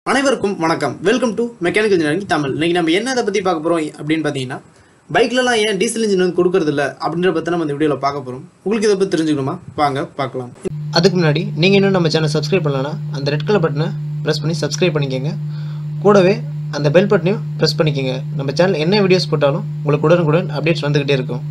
அனைவருக்கும் வணக்கம் welcome to mechanical engineering Tamil இன்னைக்கு நம்ம என்ன இதை பற்றி பார்க்க போகிறோம் அப்படின்னு பார்த்தீங்கன்னா பைக்லலாம் ஏன் டீசல் இன்ஜின் வந்து கொடுக்கறது இல்ல அப்படின்ற பற்றி நம்ம இந்த வீடியோவில் பார்க்க போகிறோம் உங்களுக்கு இதை பற்றி தெரிஞ்சுக்கணுமா வாங்க பார்க்கலாம் அதுக்கு முன்னாடி நீங்கள் இன்னும் நம்ம சேனல் சப்ஸ்கிரைப் பண்ணலன்னா அந்த ரெட் கலர் பட்டனை ப்ரெஸ் பண்ணி சப்ஸ்கிரைப் பண்ணிக்கோங்க கூடவே அந்த பெல் பட்டனையும் ப்ரெஸ் பண்ணிக்கோங்க நம்ம சேனல் என்ன வீடியோஸ் போட்டாலும் உங்களுக்கு உடனுக்குடன் அப்டேட்ஸ் வந்துக்கிட்டே இருக்கும்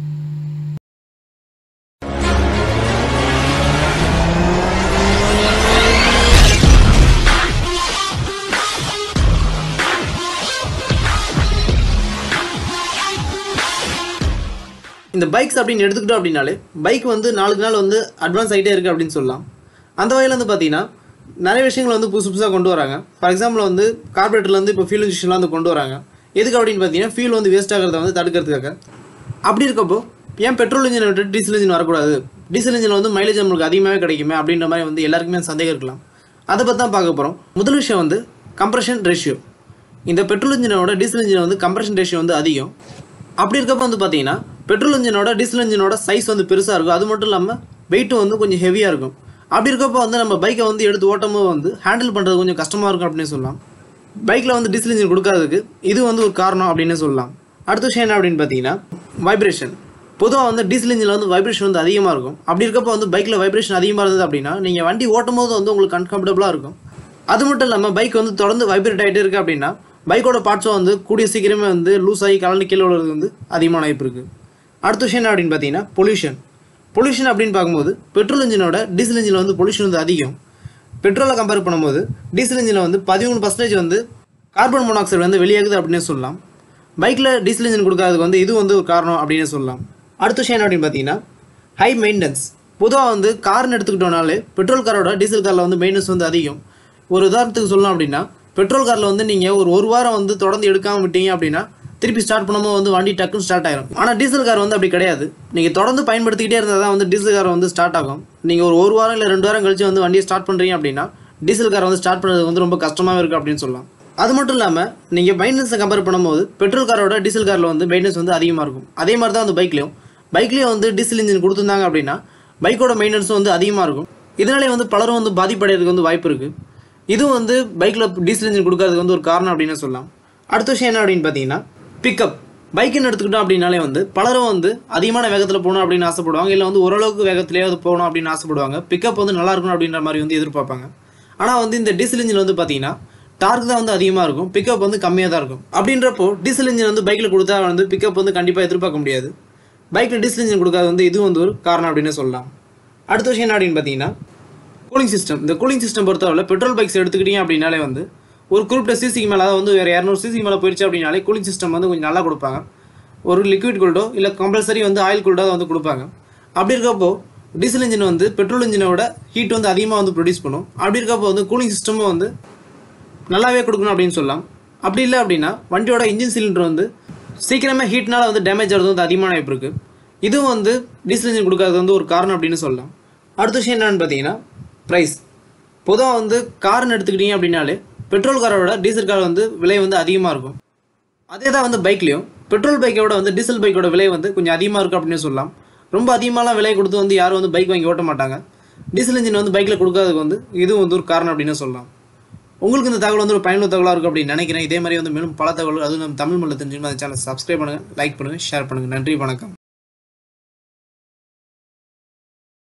இந்த பைக்ஸ் அப்படின்னு எடுத்துக்கிட்டோம் அப்படின்னாலே பைக் வந்து நாளுக்கு நாள் வந்து அட்வான்ஸ் ஆகிட்டே இருக்குது அப்படின்னு சொல்லலாம் அந்த வகையில் வந்து பார்த்தீங்கன்னா நிறைய விஷயங்கள் வந்து புதுசு புதுசாக கொண்டு வராங்க ஃபார் எக்ஸாம்பிள் வந்து கார்பரேட்டர்லேருந்து இப்போ ஃபியூல் இன்ஜெக்ஷன்லாம் வந்து கொண்டு வராங்க எதுக்கு அப்படின்னு பார்த்தீங்கன்னா ஃபியூல் வந்து வேஸ்ட் ஆகிறத வந்து தடுக்கிறதுக்காக அப்படி இருக்கப்போ ஏன் பெட்ரோல் இன்ஜினை விட்டு டீசல் இன்ஜின் வரக்கூடாது டீசல் இன்ஜின் வந்து மைலேஜ் நம்மளுக்கு அதிகமாகவே கிடைக்குமே அப்படின்ற மாதிரி வந்து எல்லாருக்குமே சந்தேகம் இருக்கலாம் அதை பற்றி தான் பார்க்க போகிறோம் முதல் விஷயம் வந்து கம்ப்ரஷன் ரேஷியோ இந்த பெட்ரோல் இன்ஜினோட டீசல் இன்ஜின் வந்து கம்ப்ரஷன் ரேஷியோ வந்து அதிகம் அப்படி இருக்கப்போ வந்து பார்த்தீங்கன்னா பெட்ரோல் இன்ஜினோட டீசல் இன்ஜினோட சைஸ் வந்து பெருசாக இருக்கும் அது மட்டும் இல்லாமல் வெயிட்டும் வந்து கொஞ்சம் ஹெவியாக இருக்கும் அப்படி இருக்கப்போ வந்து நம்ம பைக்கை வந்து எடுத்து ஓட்டும்போது வந்து ஹேண்டில் பண்ணுறது கொஞ்சம் கஷ்டமாக இருக்கும் அப்படின்னு சொல்லலாம் பைக்கில் வந்து டீசல் இன்ஜின் கொடுக்காததுக்கு இது வந்து ஒரு காரணம் அப்படின்னு சொல்லலாம் அடுத்த விஷயம் என்ன அப்படின்னு பார்த்தீங்கன்னா வைப்ரேஷன் பொதுவாக வந்து டீசல் இன்ஜினில் வந்து வைப்ரேஷன் வந்து அதிகமாக இருக்கும் அப்படி இருக்கப்போ வந்து பைக்கில் வைப்ரேஷன் அதிகமாக இருந்தது அப்படின்னா நீங்கள் வண்டி ஓட்டும் போது வந்து உங்களுக்கு அன்கம்ஃபர்டபுளாக இருக்கும் அது மட்டும் இல்லாமல் பைக் வந்து தொடர்ந்து வைப்ரேட் ஆகிட்டே இருக்குது அப்படின்னா பைக்கோட பார்ட்ஸும் வந்து கூடிய சீக்கிரமே வந்து லூஸ் ஆகி கலந்து கீழே விழுறது வந்து அதிகமான வாய்ப்பு இருக்குது அடுத்த விஷயம் என்ன அப்படின்னு பார்த்தீங்கன்னா பொல்யூஷன் பொல்யூஷன் அப்படின்னு பார்க்கும்போது பெட்ரோல் இன்ஜினோட டீசல் இன்ஜினில் வந்து பொல்யூஷன் வந்து அதிகம் பெட்ரோலை கம்பேர் பண்ணும்போது டீசல் இன்ஜினில் வந்து பதிமூணு பர்சன்டேஜ் வந்து கார்பன் மோனாக்சைடு வந்து வெளியாகுது அப்படின்னு சொல்லலாம் பைக்கில் டீசல் இன்ஜின் கொடுக்காததுக்கு வந்து இது வந்து ஒரு காரணம் அப்படின்னு சொல்லலாம் அடுத்த விஷயம் என்ன அப்படின்னு பார்த்தீங்கன்னா ஹை மெயின்டெனன்ஸ் பொதுவாக வந்து கார்னு எடுத்துக்கிட்டோம்னாலே பெட்ரோல் காரோட டீசல் காரில் வந்து மெயின்டெனன்ஸ் வந்து அதிகம் ஒரு உதாரணத்துக்கு சொல்லலாம் அப்படின்னா பெட்ரோல் காரில் வந்து நீங்கள் ஒரு ஒரு வாரம் வந்து தொடர்ந்து எடுக்காமல் விட்டீங்க அப்படின்னா திருப்பி ஸ்டார்ட் பண்ணும்போது வந்து வண்டி டக்குன்னு ஸ்டார்ட் ஆயிரும் ஆனால் டீசல் கார் வந்து அப்படி கிடையாது நீங்கள் தொடர்ந்து பயன்படுத்திக்கிட்டே இருந்தால் தான் வந்து டீசல் கார் வந்து ஸ்டார்ட் ஆகும் நீங்கள் ஒரு ஒரு வாரம் இல்லை ரெண்டு வாரம் கழிச்சு வந்து வண்டியை ஸ்டார்ட் பண்ணுறீங்க அப்படின்னா டீசல் கார் வந்து ஸ்டார்ட் பண்ணுறது வந்து ரொம்ப கஷ்டமாகவே இருக்குது அப்படின்னு சொல்லலாம் அது மட்டும் இல்லாமல் நீங்கள் மெயின்டெனன்ஸை கம்பேர் பண்ணும்போது பெட்ரோல் காரோட டீசல் காரில் வந்து மெயின்டெனன்ஸ் வந்து அதிகமாக இருக்கும் அதே மாதிரி தான் வந்து பைக்லேயும் பைக்லேயும் வந்து டீசல் இன்ஜின் கொடுத்துருந்தாங்க அப்படின்னா பைக்கோட மெயின்டெனன்ஸும் வந்து அதிகமாக இருக்கும் இதனாலே வந்து பலரும் வந்து பாதிப்படைகிறதுக்கு வந்து வாய்ப்பு இருக்குது இதுவும் வந்து பைக்கில் டீசல் இன்ஜின் கொடுக்கறதுக்கு வந்து ஒரு காரணம் அப்படின்னு சொல்லலாம் அடுத்த விஷயம் என்ன அப்படின்னு பார்த்தீங்கன்னா பிக்கப் பைக்குன்னு எடுத்துக்கிட்டோம் அப்படின்னாலே வந்து பலரும் வந்து அதிகமான வேகத்தில் போகணும் அப்படின்னு ஆசைப்படுவாங்க இல்லை வந்து ஓரளவுக்கு வேகத்திலேயே அது போகணும் அப்படின்னு ஆசைப்படுவாங்க பிக்கப் வந்து நல்லா இருக்கணும் அப்படின்ற மாதிரி வந்து எதிர்பார்ப்பாங்க ஆனால் வந்து இந்த டீசல் இன்ஜின் வந்து பார்த்தீங்கன்னா டார்க் தான் வந்து அதிகமாக இருக்கும் பிக்கப் வந்து கம்மியாக தான் இருக்கும் அப்படின்றப்போ டீசல் இன்ஜின் வந்து பைக்கில் கொடுத்தா வந்து பிக்கப் வந்து கண்டிப்பாக எதிர்பார்க்க முடியாது பைக்கில் டீசல் இன்ஜின் கொடுக்காத வந்து இது வந்து ஒரு காரணம் அப்படின்னு சொல்லலாம் அடுத்த விஷயம் என்ன அப்படின்னு பார்த்தீங்கன்னா கூலிங் சிஸ்டம் இந்த கூலிங் சிஸ்டம் பொறுத்தவரை பெட்ரோல் பைக்ஸ் எடுத்துக்கிட்டீங்க அப்படின்னாலே வந்து ஒரு குறிப்பிட்ட சிசிக்கு மேலே அதாவது வந்து வேறு இரநூறு சிசிக்கு மேலே போயிடுச்சு அப்படின்னாலே கூலிங் சிஸ்டம் வந்து கொஞ்சம் நல்லா கொடுப்பாங்க ஒரு லிக்விட் கூல்டோ இல்லை கம்பல்சரி வந்து ஆயில் கூல்டோ வந்து கொடுப்பாங்க அப்படி இருக்கப்போ டீசல் இன்ஜின் வந்து பெட்ரோல் இன்ஜினோட ஹீட் வந்து அதிகமாக வந்து ப்ரொடியூஸ் பண்ணும் அப்படி இருக்கப்போ வந்து கூலிங் சிஸ்டமும் வந்து நல்லாவே கொடுக்கணும் அப்படின்னு சொல்லலாம் அப்படி இல்லை அப்படின்னா வண்டியோட இன்ஜின் சிலிண்டர் வந்து சீக்கிரமே ஹீட்னால வந்து டேமேஜ் ஆகிறது வந்து அதிகமான வாய்ப்பு இருக்குது இதுவும் வந்து டீசல் இன்ஜின் கொடுக்காதது வந்து ஒரு காரணம் அப்படின்னு சொல்லலாம் அடுத்த விஷயம் என்னன்னு பார்த்தீங்கன்னா ப்ரைஸ் பொதுவாக வந்து கார்னு எடுத்துக்கிட்டீங்க அப்படின்னாலே பெட்ரோல் காரோட டீசல் கார் வந்து விலை வந்து அதிகமாக இருக்கும் அதே தான் வந்து பைக்லேயும் பெட்ரோல் பைக்கோட வந்து டீசல் பைக்கோட விலை வந்து கொஞ்சம் அதிகமாக இருக்கும் அப்படின்னு சொல்லலாம் ரொம்ப அதிகமாலாம் விலை கொடுத்து வந்து யாரும் வந்து பைக் வாங்கி ஓட்ட மாட்டாங்க டீசல் இன்ஜின் வந்து பைக்கில் கொடுக்காததுக்கு வந்து இது வந்து ஒரு காரணம் அப்படின்னு சொல்லலாம் உங்களுக்கு இந்த தகவல் வந்து ஒரு பயனுள்ள தகவலாக இருக்கும் அப்படின்னு நினைக்கிறேன் இதே மாதிரி வந்து மேலும் பல தகவல் அதுவும் நம்ம தமிழ் மொழியில் தெரிஞ்சுக்கணும் அந்த சேனல் சப்ஸ்கிரைப் பண்ணுங்கள் லைக் பண்ணுங்கள் ஷேர் பண்ணுங்கள் நன்றி வணக்கம்